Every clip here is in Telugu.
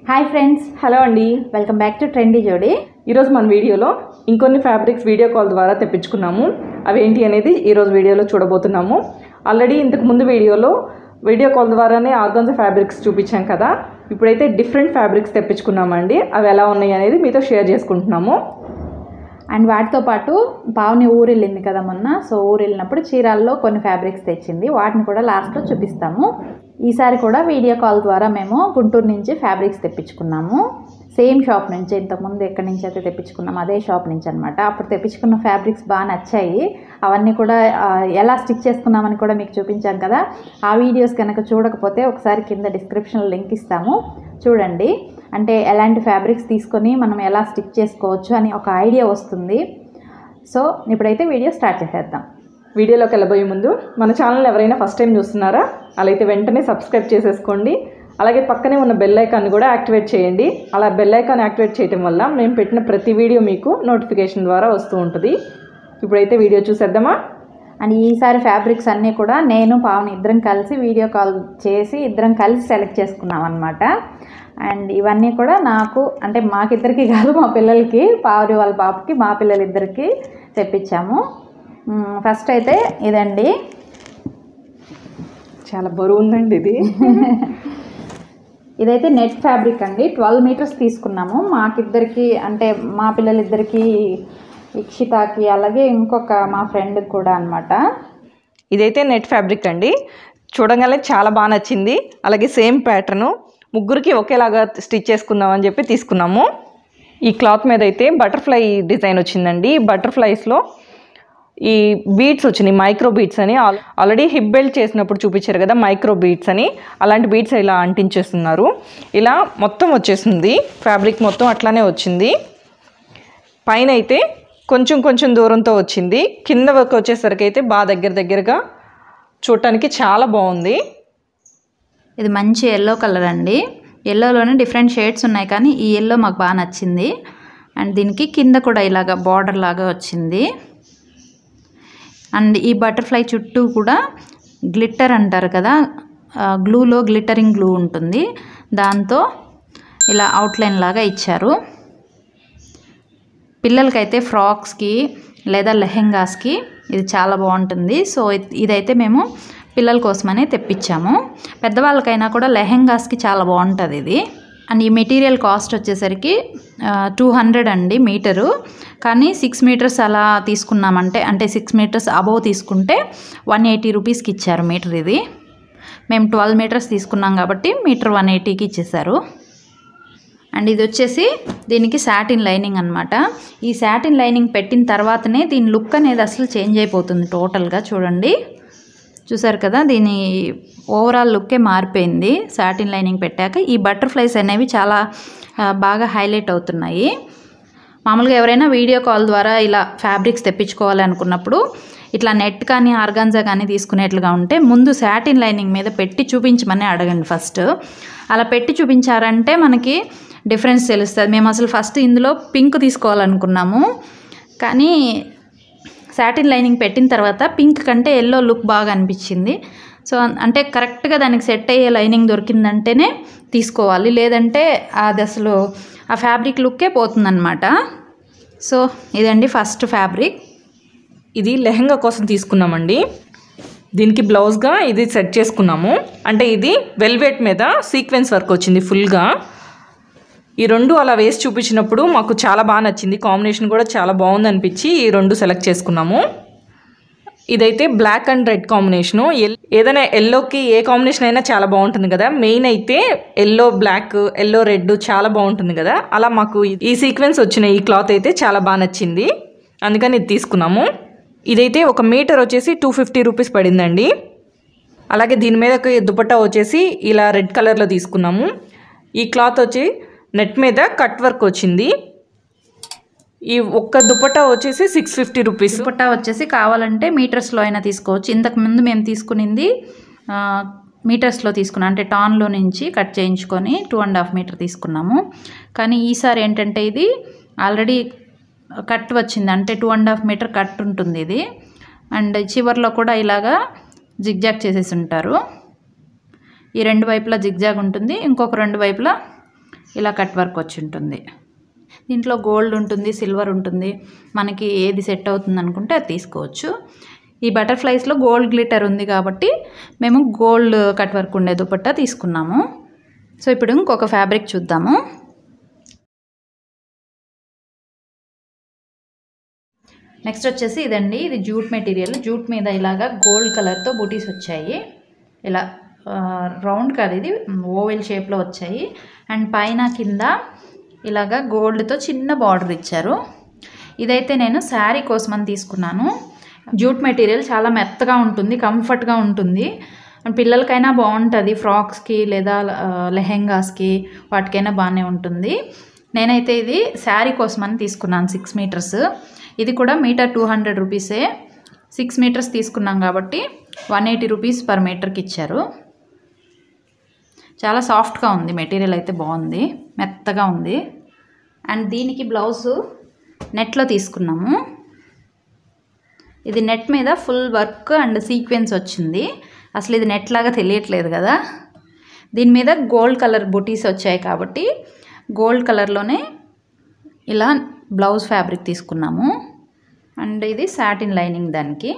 హాయ్ ఫ్రెండ్స్ హలో అండి welcome back to trendy Jodi ఈరోజు మన వీడియోలో ఇంకొన్ని ఫ్యాబ్రిక్స్ వీడియో కాల్ ద్వారా తెప్పించుకున్నాము అవి ఏంటి అనేది ఈరోజు వీడియోలో చూడబోతున్నాము ఆల్రెడీ ఇంతకు ముందు వీడియోలో వీడియో కాల్ ద్వారానే ఆర్గాన్జా ఫ్యాబ్రిక్స్ చూపించాం కదా ఇప్పుడైతే డిఫరెంట్ ఫ్యాబ్రిక్స్ తెప్పించుకున్నామండి అవి ఎలా ఉన్నాయి అనేది మీతో షేర్ చేసుకుంటున్నాము అండ్ వాటితో పాటు పావుని ఊరు వెళ్ళింది కదా మొన్న సో ఊరు వెళ్ళినప్పుడు చీరాల్లో కొన్ని ఫ్యాబ్రిక్స్ తెచ్చింది వాటిని కూడా లాస్ట్లో చూపిస్తాము ఈసారి కూడా వీడియో కాల్ ద్వారా మేము గుంటూరు నుంచి ఫ్యాబ్రిక్స్ తెప్పించుకున్నాము సేమ్ షాప్ నుంచి ఇంతకుముందు ఎక్కడి నుంచి అయితే తెప్పించుకున్నాము అదే షాప్ నుంచి అనమాట అప్పుడు తెప్పించుకున్న ఫ్యాబ్రిక్స్ బాగా నచ్చాయి అవన్నీ కూడా ఆ, ఎలా స్టిచ్ చేసుకున్నామని కూడా మీకు చూపించాం కదా ఆ వీడియోస్ కనుక చూడకపోతే ఒకసారి కింద డిస్క్రిప్షన్లో లింక్ ఇస్తాము చూడండి అంటే ఎలాంటి ఫ్యాబ్రిక్స్ తీసుకొని మనం ఎలా స్టిచ్ చేసుకోవచ్చు అని ఒక ఐడియా వస్తుంది సో ఇప్పుడైతే వీడియో స్టార్ట్ చేసేద్దాం వీడియోలోకి వెళ్ళబోయే ముందు మన ఛానల్ ఎవరైనా ఫస్ట్ టైం చూస్తున్నారా అలా అయితే వెంటనే సబ్స్క్రైబ్ చేసేసుకోండి అలాగే పక్కనే ఉన్న బెల్ ఐకాన్ కూడా యాక్టివేట్ చేయండి అలా బెల్ ఐకాన్ యాక్టివేట్ చేయడం వల్ల మేము పెట్టిన ప్రతి వీడియో మీకు నోటిఫికేషన్ ద్వారా వస్తూ ఉంటుంది ఇప్పుడైతే వీడియో చూసేద్దామా అండ్ ఈసారి ఫ్యాబ్రిక్స్ అన్నీ కూడా నేను పావుని ఇద్దరం కలిసి వీడియో కాల్ చేసి ఇద్దరం కలిసి సెలెక్ట్ చేసుకున్నాం అనమాట అండ్ ఇవన్నీ కూడా నాకు అంటే మాకిద్దరికి కాదు మా పిల్లలకి పావురి వాళ్ళ పాపకి మా పిల్లలిద్దరికి తెప్పించాము మ్, ఫస్ట్ అయితే ఇదండి చాలా బరువు ఉందండి ఇది ఇదైతే నెట్ ఫ్యాబ్రిక్ అండి ట్వెల్వ్ మీటర్స్ తీసుకున్నాము మాకిద్దరికి అంటే మా పిల్లలిద్దరికి ఇక్షితాకి అలాగే ఇంకొక మా ఫ్రెండ్కి కూడా అనమాట ఇదైతే నెట్ ఫ్యాబ్రిక్ అండి చూడగానే చాలా బాగా నచ్చింది అలాగే సేమ్ ప్యాటర్ను ముగ్గురికి ఒకేలాగా స్టిచ్ చేసుకుందాం అని చెప్పి తీసుకున్నాము ఈ క్లాత్ మీద అయితే బటర్ఫ్లై డిజైన్ వచ్చిందండి బటర్ఫ్లైస్లో ఈ బీడ్స్ వచ్చినాయి మైక్రో బీడ్స్ అని ఆల్- ఆల్రెడీ హిప్ బెల్ట్ చేసినప్పుడు చూపించారు కదా మైక్రో బీడ్స్ అని అలాంటి బీడ్స్ ఇలా అంటించేస్తున్నారు ఇలా మొత్తం వచ్చేసింది ఫ్యాబ్రిక్ మొత్తం అట్లానే వచ్చింది పైన అయితే కొంచెం కొంచెం దూరంతో వచ్చింది కింద వరకు వచ్చేసరికి అయితే బాగా దగ్గర దగ్గరగా చూడటానికి చాలా బాగుంది ఇది మంచి ఎల్లో కలర్ అండి ఎల్లోలోనే డిఫరెంట్ షేడ్స్ ఉన్నాయి కానీ ఈ ఎల్లో మాకు బాగా నచ్చింది అండ్ దీనికి కింద కూడా ఇలాగ బార్డర్ లాగా వచ్చింది అండ్ ఈ బటర్ఫ్లై చుట్టూ కూడా గ్లిట్టర్ అంటారు కదా గ్లూలో గ్లిటరింగ్ గ్లూ ఉంటుంది దాంతో ఇలా అవుట్లైన్ లాగా ఇచ్చారు పిల్లలకైతే ఫ్రాక్స్కి లేదా లెహెంగాస్కి ఇది చాలా బాగుంటుంది సో ఇద్- ఇదైతే మేము పిల్లల కోసమనే తెప్పించాము పెద్దవాళ్ళకైనా కూడా లెహెంగాస్కి చాలా బాగుంటుంది ఇది అండ్ ఈ మెటీరియల్ కాస్ట్ వచ్చేసరికి టూ హండ్రెడ్ అండి మీటరు కానీ సిక్స్ మీటర్స్ అలా తీసుకున్నామంటే అంటే సిక్స్ మీటర్స్ అబోవ్ తీసుకుంటే వన్ ఎయిటీ రూపీస్కి ఇచ్చారు మీటర్ ఇది మేము ట్వెల్వ్ మీటర్స్ తీసుకున్నాం కాబట్టి మీటర్ వన్ ఎయిటీకి ఇచ్చేసారు అండ్ ఇది వచ్చేసి దీనికి సాటిన్ లైనింగ్ అనమాట ఈ సాటిన్ లైనింగ్ పెట్టిన తర్వాతనే దీని లుక్ అనేది అసలు చేంజ్ అయిపోతుంది టోటల్గా చూడండి చూసారు కదా దీని ఓవరాల్ లుక్కే మారిపోయింది సాటిన్ లైనింగ్ పెట్టాక ఈ బటర్ఫ్లైస్ అనేవి చాలా ఆ, బాగా హైలైట్ అవుతున్నాయి మామూలుగా ఎవరైనా వీడియో కాల్ ద్వారా ఇలా ఫ్యాబ్రిక్స్ తెప్పించుకోవాలి అనుకున్నప్పుడు ఇట్లా నెట్ కానీ ఆర్గాన్జా కానీ తీసుకునేట్లుగా ఉంటే ముందు సాటిన్ లైనింగ్ మీద పెట్టి చూపించమని అడగండి ఫస్ట్ అలా పెట్టి చూపించారంటే మనకి డిఫరెన్స్ తెలుస్తుంది మేము అసలు ఫస్ట్ ఇందులో పింక్ తీసుకోవాలనుకున్నాము కానీ సాటిన్ లైనింగ్ పెట్టిన తర్వాత పింక్ కంటే ఎల్లో లుక్ బాగా అనిపించింది సో అన్- అంటే కరెక్ట్గా దానికి సెట్ అయ్యే లైనింగ్ దొరికిందంటేనే తీసుకోవాలి లేదంటే అది అసలు ఆ ఫ్యాబ్రిక్ లుక్కే పోతుందన్నమాట సో ఇదండి ఫస్ట్ ఫ్యాబ్రిక్ ఇది లెహంగా కోసం తీసుకున్నామండి దీనికి బ్లౌజ్గా ఇది సెట్ చేసుకున్నాము అంటే ఇది వెల్వెట్ మీద సీక్వెన్స్ వర్క్ వచ్చింది ఫుల్గా ఈ రెండు అలా వేసి చూపించినప్పుడు మాకు చాలా బాగా నచ్చింది కాంబినేషన్ కూడా చాలా బాగుంది అనిపించి ఈ రెండు సెలెక్ట్ చేసుకున్నాము ఇదైతే బ్లాక్ అండ్ రెడ్ కాంబినేషను ఎల్- ఏదైనా ఎల్లోకి ఏ కాంబినేషన్ అయినా చాలా బాగుంటుంది కదా మెయిన్ అయితే ఎల్లో బ్లాక్ ఎల్లో రెడ్ చాలా బాగుంటుంది కదా అలా మాకు ఈ- ఈ సీక్వెన్స్ వచ్చిన ఈ క్లాత్ అయితే చాలా బాగా నచ్చింది అందుకని ఇది తీసుకున్నాము ఇదైతే ఒక మీటర్ వచ్చేసి టూ ఫిఫ్టీ రూపీస్ పడిందండి అలాగే దీని మీద ఒక దుపట్టా వచ్చేసి ఇలా రెడ్ కలర్లో తీసుకున్నాము ఈ క్లాత్ వచ్చి నెట్ మీద కట్ వర్క్ వచ్చింది ఈ ఒక్క దుపట్టా వచ్చేసి సిక్స్ ఫిఫ్టీ రూపీస్ దుపట్టా వచ్చేసి కావాలంటే మీటర్స్లో అయినా తీసుకోవచ్చు ఇంతకు ముందు మేము తీసుకునింది ఆ, మీటర్స్లో తీసుకున్నాం అంటే టాన్లో నుంచి కట్ చేయించుకొని టూ అండ్ హాఫ్ మీటర్ తీసుకున్నాము కానీ ఈసారి ఏంటంటే ఇది ఆల్రెడీ కట్ వచ్చింది అంటే two and half metre cut ఉంటుంది ఇది అండ్ చివర్లో కూడా ఇలాగా జిగ్జాగ్ చేసేసి ఉంటారు ఈ రెండు వైపులా జిగ్జాగ్ ఉంటుంది ఇంకొక రెండు వైపులా ఇలా కట్ వర్క్ వచ్చి ఉంటుంది దీంట్లో గోల్డ్ ఉంటుంది సిల్వర్ ఉంటుంది మనకి ఏది సెట్ అవుతుంది అనుకుంటే అది తీసుకోవచ్చు ఈ బటర్ఫ్లైస్లో గోల్డ్ గ్లిటర్ ఉంది కాబట్టి మేము గోల్డ్ కట్ వర్క్ ఉండే దుపట్టా తీసుకున్నాము సో ఇప్పుడు ఇంకొక ఫ్యాబ్రిక్ చూద్దాము నెక్స్ట్ వచ్చేసి ఇదండి ఇది జూట్ మెటీరియల్ జూట్ మీద ఇలాగా గోల్డ్ కలర్తో బూటీస్ వచ్చాయి ఇలా రౌండ్ కాదు ఇది ఓవెల్ షేప్లో వచ్చాయి అండ్ పైన కింద ఇలాగా గోల్డ్తో చిన్న బార్డర్ ఇచ్చారు ఇదైతే నేను శారీ కోసమని తీసుకున్నాను జూట్ మెటీరియల్ చాలా మెత్తగా ఉంటుంది కంఫర్ట్గా ఉంటుంది అండ్ పిల్లలకైనా బాగుంటుంది ఫ్రాక్స్కి లేదా ఆ, లెహెంగాస్కి వాటికైనా బాగానే ఉంటుంది నేనైతే ఇది శారీ కోసమని తీసుకున్నాను సిక్స్ మీటర్స్ ఇది కూడా మీటర్ టూ హండ్రెడ్ రూపీసే సిక్స్ మీటర్స్ తీసుకున్నాం కాబట్టి వన్ ఎయిటీ రూపీస్ పర్ మీటర్కి ఇచ్చారు చాలా సాఫ్ట్గా ఉంది మెటీరియల్ అయితే బాగుంది మెత్తగా ఉంది అండ్ దీనికి బ్లౌజు నెట్లో తీసుకున్నాము ఇది నెట్ మీద ఫుల్ వర్క్ అండ్ సీక్వెన్స్ వచ్చింది అసలు ఇది నెట్ లాగా తెలియట్లేదు కదా దీని మీద గోల్డ్ కలర్ బుటీస్ వచ్చాయి కాబట్టి గోల్డ్ కలర్లోనే ఇలా బ్లౌజ్ ఫ్యాబ్రిక్ తీసుకున్నాము అండ్ ఇది సాటిన్ లైనింగ్ దానికి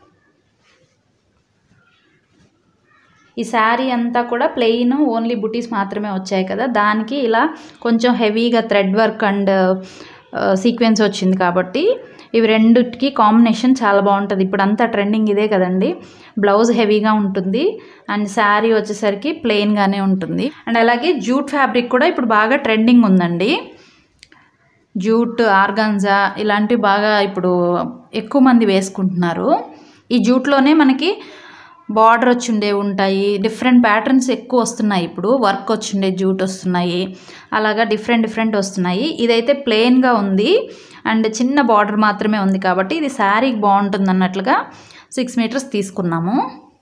ఈ శారీ అంతా కూడా ప్లెయిన్ ఓన్లీ బుటీస్ మాత్రమే వచ్చాయి కదా దానికి ఇలా కొంచెం హెవీగా థ్రెడ్ వర్క్ అండ్ సీక్వెన్స్ వచ్చింది కాబట్టి ఇవి రెండుకి కాంబినేషన్ చాలా బాగుంటుంది ఇప్పుడు అంతా ట్రెండింగ్ ఇదే కదండి బ్లౌజ్ హెవీగా ఉంటుంది అండ్ శారీ వచ్చేసరికి ప్లెయిన్గానే ఉంటుంది అండ్ అలాగే జూట్ ఫ్యాబ్రిక్ కూడా ఇప్పుడు బాగా ట్రెండింగ్ ఉందండి జూట్ ఆర్గాన్జా ఇలాంటివి బాగా ఇప్పుడు ఎక్కువ మంది వేసుకుంటున్నారు ఈ జూట్లోనే మనకి బార్డర్ వచ్చిండే ఉంటాయి డిఫరెంట్ ప్యాటర్న్స్ ఎక్కువ వస్తున్నాయి ఇప్పుడు వర్క్ వచ్చిండే జూట్ వస్తున్నాయి అలాగా డిఫరెంట్ డిఫరెంట్ వస్తున్నాయి ఇదైతే ప్లెయిన్గా ఉంది అండ్ చిన్న బార్డర్ మాత్రమే ఉంది కాబట్టి ఇది శారీకి బాగుంటుంది అన్నట్లుగా సిక్స్ మీటర్స్ తీసుకున్నాము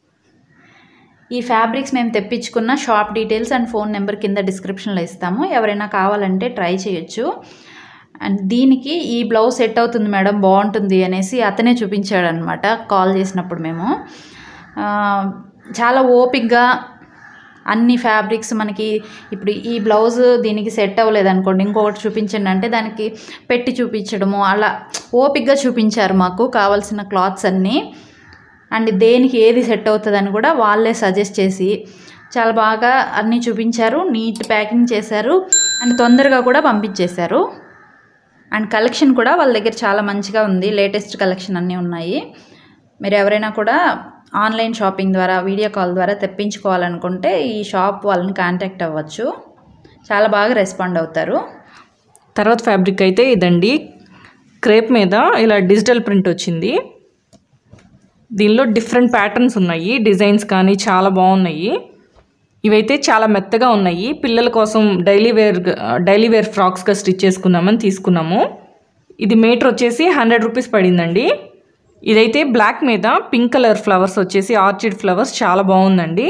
ఈ ఫ్యాబ్రిక్స్ మేము తెప్పించుకున్న shop details and phone number కింద డిస్క్రిప్షన్లో ఇస్తాము ఎవరైనా కావాలంటే ట్రై చేయొచ్చు అండ్ దీనికి ఈ బ్లౌజ్ సెట్ అవుతుంది మేడం బాగుంటుంది అనేసి అతనే చూపించాడు అనమాట కాల్ చేసినప్పుడు మేము ఆ, చాలా ఓపిక్గా అన్ని ఫ్యాబ్రిక్స్ మనకి ఇప్పుడు ఈ బ్లౌజ్ దీనికి సెట్ అవ్వలేదు అనుకోండి ఇంకొకటి చూపించండి అంటే దానికి పెట్టి చూపించడము అలా ఓపిక్గా చూపించారు మాకు కావాల్సిన క్లాత్స్ అన్నీ అండ్ దేనికి ఏది సెట్ అవుతుందని కూడా వాళ్ళే సజెస్ట్ చేసి చాలా బాగా అన్నీ చూపించారు నీట్ ప్యాకింగ్ చేశారు అండ్ తొందరగా కూడా పంపించేశారు అండ్ కలెక్షన్ కూడా వాళ్ళ దగ్గర చాలా మంచిగా ఉంది లేటెస్ట్ కలెక్షన్ అన్నీ ఉన్నాయి మీరు ఎవరైనా కూడా ఆన్లైన్ షాపింగ్ ద్వారా వీడియో కాల్ ద్వారా తెప్పించుకోవాలనుకుంటే ఈ షాప్ వాళ్ళని కాంటాక్ట్ అవ్వచ్చు చాలా బాగా రెస్పాండ్ అవుతారు తర్వాత ఫ్యాబ్రిక్ అయితే ఇదండి క్రేప్ మీద ఇలా డిజిటల్ ప్రింట్ వచ్చింది దీనిలో డిఫరెంట్ ప్యాటర్న్స్ ఉన్నాయి డిజైన్స్ కానీ చాలా బాగున్నాయి ఇవైతే చాలా మెత్తగా ఉన్నాయి పిల్లల కోసం డైలీ వేర్ డైలీ వేర్ ఫ్రాక్స్గా స్టిచ్ చేసుకుందామని తీసుకున్నాము ఇది మీటర్ వచ్చేసి హండ్రెడ్ రూపీస్ పడిందండి ఇదైతే బ్లాక్ మీద పింక్ కలర్ ఫ్లవర్స్ వచ్చేసి ఆర్చిడ్ ఫ్లవర్స్ చాలా బాగుందండి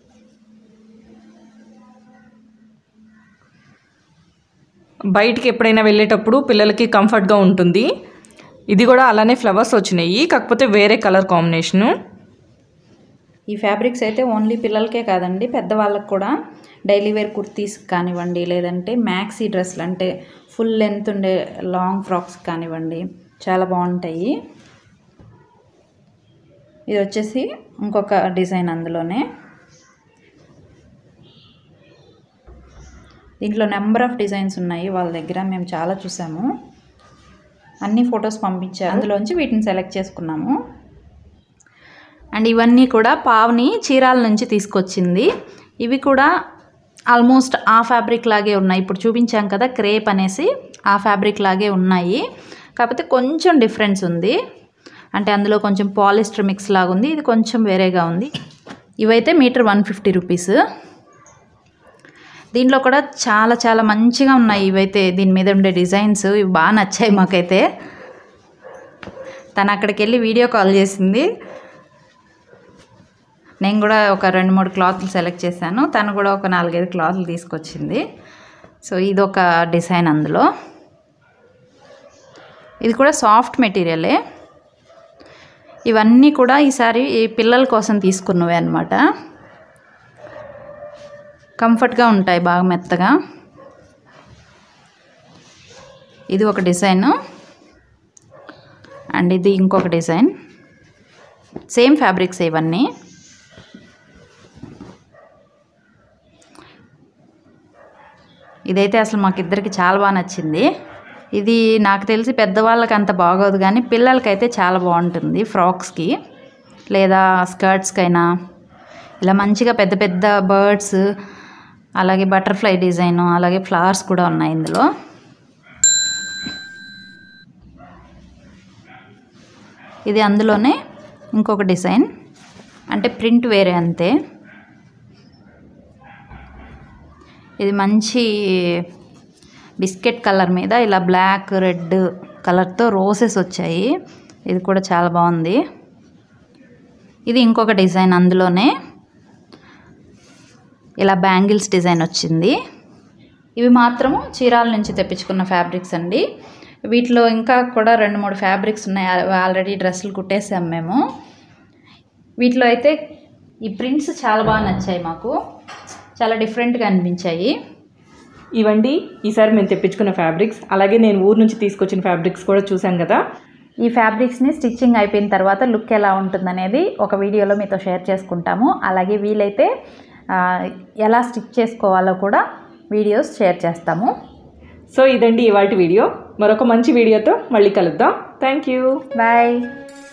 బయటికి ఎప్పుడైనా వెళ్ళేటప్పుడు పిల్లలకి కంఫర్ట్గా ఉంటుంది ఇది కూడా అలానే ఫ్లవర్స్ వచ్చినాయి కాకపోతే వేరే కలర్ కాంబినేషను ఈ ఫ్యాబ్రిక్స్ అయితే ఓన్లీ పిల్లలకే కాదండి పెద్దవాళ్ళకి కూడా డైలీ వేర్ కుర్తీస్ కానివ్వండి లేదంటే మ్యాక్సీ డ్రెస్లు అంటే ఫుల్ లెంత్ ఉండే లాంగ్ ఫ్రాక్స్ కానివ్వండి చాలా బాగుంటాయి ఇది వచ్చేసి ఇంకొక డిజైన్ అందులోనే దీంట్లో నెంబర్ ఆఫ్ డిజైన్స్ ఉన్నాయి వాళ్ళ దగ్గర మేము చాలా చూసాము అన్ని ఫొటోస్ పంపించారు అందులోంచి వీటిని సెలెక్ట్ చేసుకున్నాము అండ్ ఇవన్నీ కూడా పావుని చీరాల నుంచి తీసుకొచ్చింది ఇవి కూడా ఆల్మోస్ట్ ఆ ఫ్యాబ్రిక్ లాగే ఉన్నాయి ఇప్పుడు చూపించాం కదా క్రేప్ అనేసి ఆ ఫ్యాబ్రిక్ లాగే ఉన్నాయి కాకపోతే కొంచెం డిఫరెన్స్ ఉంది అంటే అందులో కొంచెం పాలిస్టర్ మిక్స్ లాగా ఉంది ఇది కొంచెం వేరేగా ఉంది ఇవైతే మీటర్ వన్ ఫిఫ్టీ రూపీస్ దీంట్లో కూడా చాలా చాలా మంచిగా ఉన్నాయి ఇవైతే దీని మీద ఉండే డిజైన్స్ ఇవి బాగా నచ్చాయి మాకైతే తను అక్కడికి వెళ్ళి వీడియో కాల్ చేసింది నేను కూడా ఒక రెండు మూడు క్లాత్లు సెలెక్ట్ చేశాను తను కూడా ఒక నాలుగైదు క్లాత్లు తీసుకొచ్చింది సో ఇది ఒక డిజైన్ అందులో ఇది కూడా సాఫ్ట్ మెటీరియలే ఇవన్నీ కూడా ఈసారి ఈ పిల్లల కోసం తీసుకున్నవే అనమాట కంఫర్ట్గా ఉంటాయి బాగా మెత్తగా ఇది ఒక డిజైన్ అండ్ ఇది ఇంకొక డిజైన్ సేమ్ ఫ్యాబ్రిక్స్ ఇవన్నీ ఇదైతే అసలు మాకు ఇద్దరికి చాలా బాగా నచ్చింది ఇది నాకు తెలిసి పెద్దవాళ్ళకి అంత బాగోదు కానీ పిల్లలకైతే చాలా బాగుంటుంది ఫ్రాక్స్కి లేదా స్కర్ట్స్కైనా ఇలా మంచిగా పెద్ద పెద్ద బర్డ్స్ అలాగే బటర్ఫ్లై డిజైన్ అలాగే ఫ్లవర్స్ కూడా ఉన్నాయి ఇందులో ఇది అందులోనే ఇంకొక డిజైన్ అంటే ప్రింట్ వేరే అంతే ఇది మంచి బిస్కెట్ కలర్ మీద ఇలా బ్లాక్ రెడ్ కలర్తో రోసెస్ వచ్చాయి ఇది కూడా చాలా బాగుంది ఇది ఇంకొక డిజైన్ అందులోనే ఇలా బ్యాంగిల్స్ డిజైన్ వచ్చింది ఇవి మాత్రము చీరాల నుంచి తెప్పించుకున్న ఫ్యాబ్రిక్స్ అండి వీటిలో ఇంకా కూడా రెండు మూడు ఫ్యాబ్రిక్స్ ఉన్నాయి ఆల్రెడీ డ్రెస్సులు కుట్టేసాం మేము వీటిలో అయితే ఈ ప్రింట్స్ చాలా బాగా నచ్చాయి మాకు చాలా డిఫరెంట్గా అనిపించాయి ఇవండి ఈసారి మేము తెప్పించుకున్న ఫ్యాబ్రిక్స్ అలాగే నేను ఊరు నుంచి తీసుకొచ్చిన ఫ్యాబ్రిక్స్ కూడా చూసాం కదా ఈ ఫ్యాబ్రిక్స్ని స్టిచ్చింగ్ అయిపోయిన తర్వాత లుక్ ఎలా ఉంటుందనేది ఒక వీడియోలో మీతో షేర్ చేసుకుంటాము అలాగే వీలైతే ఆ, ఎలా స్టిచ్ చేసుకోవాలో కూడా వీడియోస్ షేర్ చేస్తాము సో ఇదండి ఇవాళ వీడియో మరొక మంచి వీడియోతో మళ్ళీ కలుద్దాం థ్యాంక్ యూ బాయ్